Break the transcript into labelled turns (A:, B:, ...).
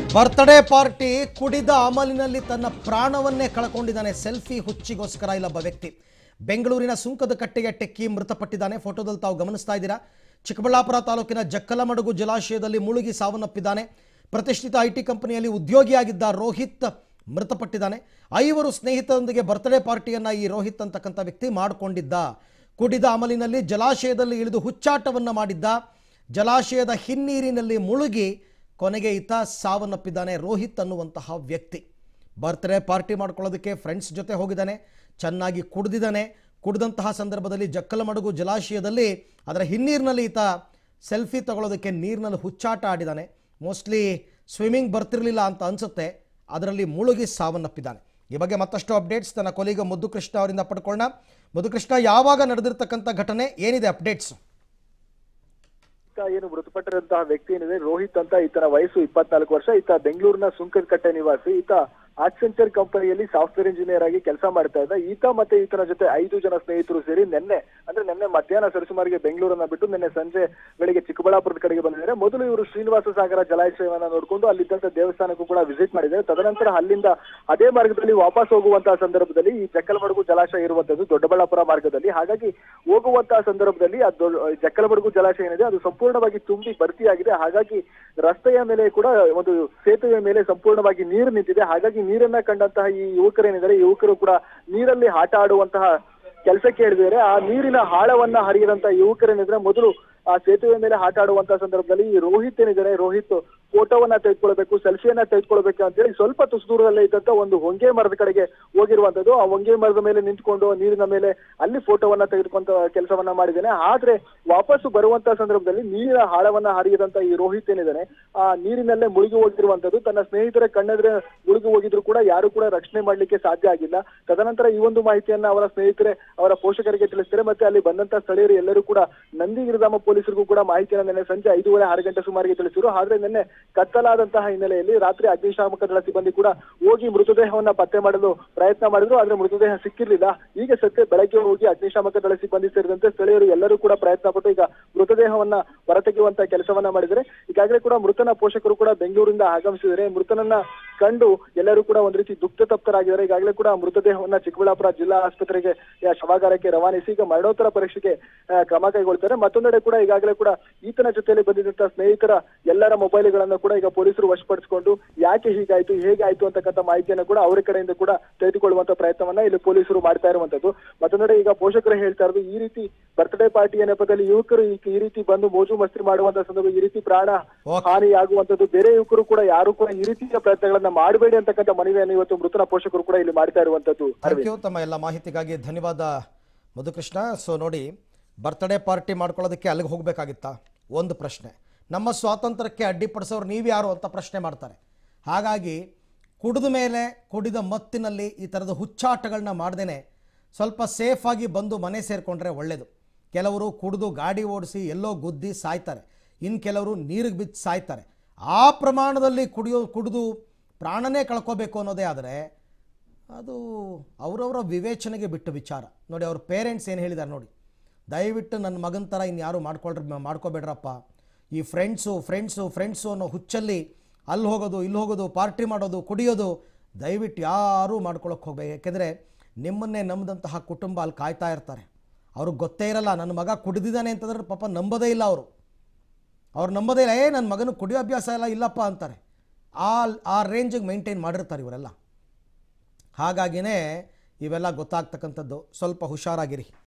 A: Birthday party ಕುಡಿದ ಅಮಲಿನಲ್ಲಿ ತನ್ನ ಪ್ರಾಣವನ್ನೇ ಕಳ್ಕೊಂಡಿದ್ದಾನೆ ಸೆಲ್ಫಿ ಹುಚ್ಚಿಗೋಸ್ಕರ ಇಲ್ಲೊಬ್ಬ ವ್ಯಕ್ತಿ ಬೆಂಗಳೂರಿನ ಸುಂಕದ ಕಟ್ಟೆಗೆ ಟೆಕ್ಕಿ ಮೃತಪಟ್ಟಿದ್ದಾನೆ ಫೋಟೋದಲ್ಲಿ ತಾವು ಗಮನಿಸ್ತಾ ಇದ್ದೀರಾ ಚಿಕ್ಕಬಳ್ಳಾಪುರ ತಾಲೂಕಿನ ಜಕ್ಕಲಮಡುಗು ಜಲಾಶಯದಲ್ಲಿ ಮುಳುಗಿ ಸಾವನ್ನಪ್ಪಿದ್ದಾನೆ ಪ್ರತಿಷ್ಠಿತ ಐ ಟಿ ಕಂಪನಿಯಲ್ಲಿ ಉದ್ಯೋಗಿಯಾಗಿದ್ದ ರೋಹಿತ್ ಮೃತಪಟ್ಟಿದ್ದಾನೆ ಐವರು ಸ್ನೇಹಿತರೊಂದಿಗೆ ಬರ್ತ್ಡೇ ಪಾರ್ಟಿಯನ್ನು ಈ ರೋಹಿತ್ ಅಂತಕ್ಕಂಥ ವ್ಯಕ್ತಿ ಮಾಡಿಕೊಂಡಿದ್ದ ಕುಡಿದ ಅಮಲಿನಲ್ಲಿ ಜಲಾಶಯದಲ್ಲಿ ಇಳಿದು ಹುಚ್ಚಾಟವನ್ನು ಮಾಡಿದ್ದ ಜಲಾಶಯದ ಹಿನ್ನೀರಿನಲ್ಲಿ ಮುಳುಗಿ ಕೊನೆಗೆ ಈತ ಸಾವನ್ನಪ್ಪಿದ್ದಾನೆ ರೋಹಿತ್ ಅನ್ನುವಂತಹ ವ್ಯಕ್ತಿ ಬರ್ತ್ಡೇ ಪಾರ್ಟಿ ಮಾಡ್ಕೊಳ್ಳೋದಕ್ಕೆ ಫ್ರೆಂಡ್ಸ್ ಜೊತೆ ಹೋಗಿದ್ದಾನೆ ಚೆನ್ನಾಗಿ ಕುಡಿದಿದ್ದಾನೆ ಕುಡಿದಂತಹ ಸಂದರ್ಭದಲ್ಲಿ ಜಕ್ಕಲಮಡುಗು ಜಲಾಶಯದಲ್ಲಿ ಅದರ ಹಿನ್ನೀರಿನಲ್ಲಿ ಈತ ಸೆಲ್ಫಿ ತಗೊಳ್ಳೋದಕ್ಕೆ ನೀರಿನಲ್ಲಿ ಹುಚ್ಚಾಟ ಆಡಿದ್ದಾನೆ ಮೋಸ್ಟ್ಲಿ ಸ್ವಿಮ್ಮಿಂಗ್ ಬರ್ತಿರಲಿಲ್ಲ ಅಂತ ಅನಿಸುತ್ತೆ ಅದರಲ್ಲಿ ಮುಳುಗಿ ಸಾವನ್ನಪ್ಪಿದ್ದಾನೆ ಈ ಬಗ್ಗೆ ಮತ್ತಷ್ಟು ಅಪ್ಡೇಟ್ಸ್ ತನ್ನ ಕೊಲೀಗ ಮುದ್ದುಕೃಷ್ಣ ಅವರಿಂದ ಪಡ್ಕೊಳ್ಳೋಣ ಮುದ್ದುಕೃಷ್ಣ ಯಾವಾಗ ನಡೆದಿರ್ತಕ್ಕಂಥ ಘಟನೆ ಏನಿದೆ ಅಪ್ಡೇಟ್ಸ್
B: ಈತ ಏನು ಮೃತಪಟ್ಟಿರುವಂತಹ ವ್ಯಕ್ತಿ ಏನಿದೆ ರೋಹಿತ್ ಅಂತ ಈತನ ವಯಸ್ಸು ಇಪ್ಪತ್ನಾಲ್ಕು ವರ್ಷ ಈತ ಬೆಂಗಳೂರಿನ ಸುಂಕದಕಟ್ಟೆ ನಿವಾಸಿ ಈತ ಆಕ್ಸೆಂಚರ್ ಕಂಪನಿಯಲ್ಲಿ ಸಾಫ್ಟ್ವೇರ್ ಇಂಜಿನಿಯರ್ ಆಗಿ ಕೆಲಸ ಮಾಡ್ತಾ ಇದ್ದ ಈತ ಮತ್ತೆ ಈತನ ಜೊತೆ ಐದು ಜನ ಸ್ನೇಹಿತರು ಸೇರಿ ನಿನ್ನೆ ಅಂದ್ರೆ ನಿನ್ನೆ ಮಧ್ಯಾಹ್ನ ಸರಿಸುಮಾರಿಗೆ ಬೆಂಗಳೂರನ್ನ ಬಿಟ್ಟು ನಿನ್ನೆ ಸಂಜೆ ಬೆಳಿಗ್ಗೆ ಚಿಕ್ಕಬಳ್ಳಾಪುರದ ಕಡೆಗೆ ಬಂದಿದ್ದಾರೆ ಮೊದಲು ಇವರು ಶ್ರೀನಿವಾಸ ಸಾಗರ ಜಲಾಶಯವನ್ನ ನೋಡಿಕೊಂಡು ಅಲ್ಲಿದ್ದಂತ ದೇವಸ್ಥಾನಕ್ಕೂ ಕೂಡ ವಿಸಿಟ್ ಮಾಡಿದ್ದಾರೆ ತದನಂತರ ಅಲ್ಲಿಂದ ಅದೇ ಮಾರ್ಗದಲ್ಲಿ ವಾಪಸ್ ಹೋಗುವಂತಹ ಸಂದರ್ಭದಲ್ಲಿ ಈ ಜಕ್ಕಲಮಡುಗು ಜಲಾಶಯ ಇರುವಂತದ್ದು ದೊಡ್ಡಬಳ್ಳಾಪುರ ಮಾರ್ಗದಲ್ಲಿ ಹಾಗಾಗಿ ಹೋಗುವಂತಹ ಸಂದರ್ಭದಲ್ಲಿ ಆ ದೊಡ್ಡ ಜಕ್ಕಲಮಡುಗು ಜಲಾಶಯ ಏನಿದೆ ಅದು ಸಂಪೂರ್ಣವಾಗಿ ತುಂಬಿ ಭರ್ತಿಯಾಗಿದೆ ಹಾಗಾಗಿ ರಸ್ತೆಯ ಮೇಲೆ ಕೂಡ ಒಂದು ಸೇತುವೆ ಮೇಲೆ ಸಂಪೂರ್ಣವಾಗಿ ನೀರು ನಿಂತಿದೆ ಹಾಗಾಗಿ ನೀರನ್ನ ಕಂಡಂತಹ ಈ ಯುವಕರೇನಿದ್ದಾರೆ ಈ ಯುವಕರು ಕೂಡ ನೀರಲ್ಲಿ ಆಟ ಆಡುವಂತಹ ಕೆಲಸಕ್ಕೆ ಹೇಳಿದ್ದಾರೆ ಆ ನೀರಿನ ಆಳವನ್ನ ಹರಿಯದಂತ ಯುವಕರೇನಿದ್ರೆ ಮೊದಲು ಆ ಸೇತುವೆ ಮೇಲೆ ಆಟ ಆಡುವಂತಹ ಸಂದರ್ಭದಲ್ಲಿ ಈ ರೋಹಿತ್ ಏನಿದ್ದಾರೆ ರೋಹಿತ್ ಫೋಟೋವನ್ನ ತೆಗೆದುಕೊಳ್ಬೇಕು ಸೆಲ್ಫಿಯನ್ನ ತೆಗೆದುಕೊಳ್ಬೇಕು ಅಂತೇಳಿ ಸ್ವಲ್ಪ ತುಸು ದೂರದಲ್ಲೇ ಇದ್ದಂತ ಒಂದು ಹೊಂಗೆ ಮರದ ಕಡೆಗೆ ಹೋಗಿರುವಂತದ್ದು ಆ ಹೊಂಗೆ ಮರದ ಮೇಲೆ ನಿಂತ್ಕೊಂಡು ನೀರಿನ ಮೇಲೆ ಅಲ್ಲಿ ಫೋಟೋವನ್ನ ತೆಗೆದುಕೊಂತ ಕೆಲಸವನ್ನ ಮಾಡಿದ್ದೇನೆ ಆದ್ರೆ ವಾಪಸ್ಸು ಬರುವಂತಹ ಸಂದರ್ಭದಲ್ಲಿ ನೀರಿನ ಆಳವನ್ನ ಹರಿಯದಂತ ಈ ರೋಹಿತ್ ಏನಿದ್ದಾನೆ ಆ ನೀರಿನಲ್ಲೇ ಮುಳುಗಿ ಹೋಗಿರುವಂತದ್ದು ತನ್ನ ಸ್ನೇಹಿತರ ಕಣ್ಣೆದ್ರೆ ಮುಳುಗಿ ಹೋಗಿದ್ರು ಕೂಡ ಯಾರು ಕೂಡ ರಕ್ಷಣೆ ಮಾಡ್ಲಿಕ್ಕೆ ಸಾಧ್ಯ ಆಗಿಲ್ಲ ತದನಂತರ ಈ ಒಂದು ಮಾಹಿತಿಯನ್ನ ಅವರ ಸ್ನೇಹಿತರೆ ಅವರ ಪೋಷಕರಿಗೆ ತಿಳಿಸ್ತಾರೆ ಮತ್ತೆ ಅಲ್ಲಿ ಬಂದಂತ ಸ್ಥಳೀಯರು ಎಲ್ಲರೂ ಕೂಡ ನಂದಿಗಿರಿಧಾಮ ಪೊಲೀಸರಿಗೂ ಕೂಡ ಮಾಹಿತಿಯನ್ನ ನಿನ್ನೆ ಸಂಜೆ ಐದೂವರೆ ಆರು ಗಂಟೆ ಸುಮಾರಿಗೆ ತಿಳಿಸಿದ್ರು ಆದ್ರೆ ನಿನ್ನೆ ಕತ್ತಲಾದಂತಹ ಹಿನ್ನೆಲೆಯಲ್ಲಿ ರಾತ್ರಿ ಅಗ್ನಿಶಾಮಕ ದಳ ಸಿಬ್ಬಂದಿ ಕೂಡ ಹೋಗಿ ಮೃತದೇಹವನ್ನ ಪತ್ತೆ ಮಾಡಲು ಪ್ರಯತ್ನ ಮಾಡಿದ್ರು ಆದ್ರೆ ಮೃತದೇಹ ಸಿಕ್ಕಿರ್ಲಿಲ್ಲ ಈಗ ಸತ್ಯ ಬೆಳಗ್ಗೆ ಹೋಗಿ ಅಗ್ನಿಶಾಮಕ ದಳ ಸಿಬ್ಬಂದಿ ಸೇರಿದಂತೆ ಸ್ಥಳೀಯರು ಎಲ್ಲರೂ ಕೂಡ ಪ್ರಯತ್ನ ಪಟ್ಟು ಈಗ ಮೃತದೇಹವನ್ನ ಹೊರತೆಗೆಯುವಂತ ಕೆಲಸವನ್ನ ಮಾಡಿದರೆ ಈಗಾಗಲೇ ಕೂಡ ಮೃತನ ಪೋಷಕರು ಕೂಡ ಬೆಂಗಳೂರಿಂದ ಆಗಮಿಸಿದರೆ ಮೃತನನ್ನ ಕಂಡು ಎಲ್ಲರೂ ಕೂಡ ಒಂದ್ ರೀತಿ ದುಃಖ ತಪ್ತರಾಗಿದ್ದಾರೆ ಈಗಾಗಲೇ ಕೂಡ ಮೃತದೇಹವನ್ನ ಚಿಕ್ಕಬಳ್ಳಾಪುರ ಜಿಲ್ಲಾ ಆಸ್ಪತ್ರೆಗೆ ಆ, ಶವಾಗಾರಕ್ಕೆ ರವಾನಿಸಿ ಈಗ ಮರಣೋತ್ತರ ಪರೀಕ್ಷೆಗೆ ಆ, ಕ್ರಮ ಕೈಗೊಳ್ತಾರೆ ಮತ್ತೊಂದೆಡೆ ಕೂಡ ಈಗಾಗಲೇ ಕೂಡ ಈತನ ಜೊತೆಯಲ್ಲಿ ಬಂದಿದ್ದಂತ ಸ್ನೇಹಿತರ ಎಲ್ಲರ ಮೊಬೈಲ್ಗಳನ್ನು ಕೂಡ ಈಗ ಪೊಲೀಸರು ವಶಪಡಿಸಿಕೊಂಡು ಯಾಕೆ ಹೀಗಾಯ್ತು ಹೇಗಾಯ್ತು ಅಂತಕ್ಕಂಥ ಮಾಹಿತಿಯನ್ನು ಕೂಡ ಅವರ ಕಡೆಯಿಂದ ಕೂಡ ತೆಗೆದುಕೊಳ್ಳುವಂತ ಪ್ರಯತ್ನವನ್ನ ಇಲ್ಲಿ ಪೊಲೀಸರು ಮಾಡ್ತಾ ಇರುವಂತದ್ದು ಮತ್ತೊಂದೆಡೆ ಈಗ ಪೋಷಕರು ಹೇಳ್ತಾ ಇರೋದು ಈ ರೀತಿ ಬರ್ತ್ಡೇ ಪಾರ್ಟಿಯ ನೆಪದಲ್ಲಿ ಯುವಕರು ಈ ಈ ರೀತಿ ಬಂದು ಮೋಜು ಮಸ್ತಿ ಮಾಡುವಂತ ಸಂದರ್ಭ ಈ ರೀತಿ ಪ್ರಾಣ
A: Okay.
B: ಹಾನಿಯಾಗುವಂತದ್ದು ಬೇರೆ ಯುವಕರು ಕೂಡ ಯಾರು ಕೂಡ ಈ ರೀತಿಯ ಪ್ರಯತ್ನಗಳನ್ನ ಮಾಡಬೇಡಿ ಅಂತಕ್ಕಂಥ ಮನವಿಯನ್ನು ಇವತ್ತು ಮೃತನ ಪೋಷಕರು ಕೂಡ ಇಲ್ಲಿ ಮಾಡ್ತಾ ಇರುವಂತದ್ದು
A: ಥ್ಯಾಂಕ್ ಯು ತಮ್ಮ ಎಲ್ಲ ಮಾಹಿತಿಗಾಗಿ ಧನ್ಯವಾದ ಮಧುಕೃಷ್ಣ ಸೊ ನೋಡಿ ಬರ್ತ್ಡೇ ಪಾರ್ಟಿ ಮಾಡ್ಕೊಳ್ಳೋದಕ್ಕೆ ಅಲ್ಲಿಗೆ ಹೋಗಬೇಕಾಗಿತ್ತಾ ಒಂದು ಪ್ರಶ್ನೆ ನಮ್ಮ ಸ್ವಾತಂತ್ರ್ಯಕ್ಕೆ ಅಡ್ಡಿಪಡಿಸೋರು ನೀವು ಯಾರು ಅಂತ ಪ್ರಶ್ನೆ ಮಾಡ್ತಾರೆ ಹಾಗಾಗಿ ಕುಡಿದ ಮೇಲೆ ಕುಡಿದ ಮತ್ತಿನಲ್ಲಿ ಈ ಥರದ ಹುಚ್ಚಾಟಗಳನ್ನ ಮಾಡ್ದೇನೆ ಸ್ವಲ್ಪ ಸೇಫಾಗಿ ಬಂದು ಮನೆ ಸೇರಿಕೊಂಡ್ರೆ ಒಳ್ಳೆಯದು ಕೆಲವರು ಕುಡಿದು ಗಾಡಿ ಓಡಿಸಿ ಎಲ್ಲೋ ಗುದ್ದಿ ಸಾಯ್ತಾರೆ ಇನ್ನು ಕೆಲವರು ನೀರಿಗೆ ಬಿದ್ದು ಸಾಯ್ತಾರೆ ಆ ಪ್ರಮಾಣದಲ್ಲಿ ಕುಡಿಯೋ ಕುಡಿದು ಪ್ರಾಣನೇ ಕಳ್ಕೋಬೇಕು ಅನ್ನೋದೇ ಆದರೆ ಅದು ಅವರವರ ವಿವೇಚನೆಗೆ ಬಿಟ್ಟ ವಿಚಾರ ನೋಡಿ ಅವ್ರ ಪೇರೆಂಟ್ಸ್ ಏನು ಹೇಳಿದ್ದಾರೆ ನೋಡಿ ದಯವಿಟ್ಟು ನನ್ನ ಮಗನ ಥರ ಇನ್ಯಾರು ಮಾಡ್ಕೊಳ್ರಿ ಮಾಡ್ಕೋಬೇಡ್ರಪ್ಪ ಈ ಫ್ರೆಂಡ್ಸು ಫ್ರೆಂಡ್ಸು ಫ್ರೆಂಡ್ಸು ಅನ್ನೋ ಹುಚ್ಚಲ್ಲಿ ಅಲ್ಲಿ ಹೋಗೋದು ಇಲ್ಲಿ ಹೋಗೋದು ಪಾರ್ಟಿ ಮಾಡೋದು ಕುಡಿಯೋದು ದಯವಿಟ್ಟು ಯಾರೂ ಮಾಡ್ಕೊಳಕ್ಕೆ ಹೋಗ್ಬೇಕು ಯಾಕೆಂದರೆ ನಿಮ್ಮನ್ನೇ ನಂಬಿದಂತಹ ಕುಟುಂಬ ಅಲ್ಲಿ ಕಾಯ್ತಾ ಇರ್ತಾರೆ ಅವ್ರಿಗೆ ಗೊತ್ತೇ ಇರಲ್ಲ ನನ್ನ ಮಗ ಕುಡಿದಿದ್ದಾನೆ ಅಂತಂದ್ರೆ ಪಾಪ ನಂಬೋದೇ ಇಲ್ಲ ಅವರು ಅವ್ರು ನಂಬೋದೇ ಇಲ್ಲ ಏ ನನ್ನ ಮಗನ ಕುಡಿಯೋ ಅಭ್ಯಾಸ ಎಲ್ಲ ಇಲ್ಲಪ್ಪ ಅಂತಾರೆ ಆ ಆ ರೇಂಜಿಗೆ ಮೈಂಟೈನ್ ಮಾಡಿರ್ತಾರೆ ಇವರೆಲ್ಲ ಹಾಗಾಗಿನೇ ಇವೆಲ್ಲ ಗೊತ್ತಾಗ್ತಕ್ಕಂಥದ್ದು ಸ್ವಲ್ಪ ಹುಷಾರಾಗಿರಿ